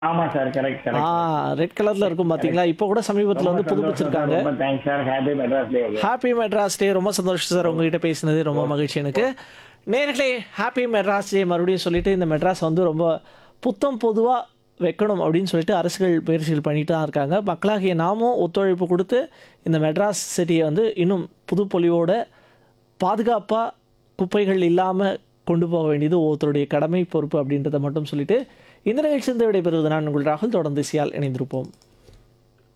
ஆமா sir correct ஆ correct red கலர்ல இருக்கும் பாத்தீங்களா இப்போ கூட சமீபத்துல வந்து புதுப்பிச்சிருக்காங்க ரொம்ப thanks sir happy Madras day happy Madras day ரொம்ப சந்தோஷம் சார் உங்ககிட்ட பேசினது ரொம்ப மகிழ்ச்சி எனக்கு நேர்களே ஹாப்பி மெட்ராஸ் டே மறுபடியும் சொல்லிட்டு இந்த மெட்ராஸ் வந்து ரொம்ப புத்தம் பொதுவாக வைக்கணும் அப்படின்னு சொல்லிட்டு அரசுகள் முயற்சிகள் பண்ணிட்டு தான் இருக்காங்க மக்களாகிய நாமும் ஒத்துழைப்பு கொடுத்து இந்த மெட்ராஸ் சிட்டியை வந்து இன்னும் புதுப்பொலிவோட பாதுகாப்பாக குப்பைகள் இல்லாமல் கொண்டு போக வேண்டியது ஒவ்வொருத்தருடைய கடமை பொறுப்பு அப்படின்றத மட்டும் சொல்லிட்டு இந்த நிகழ்ச்சியிலிருந்து விடைபெறுவது நான் உங்கள் ராகுல் தொடர்ந்து சியால் இணைந்திருப்போம்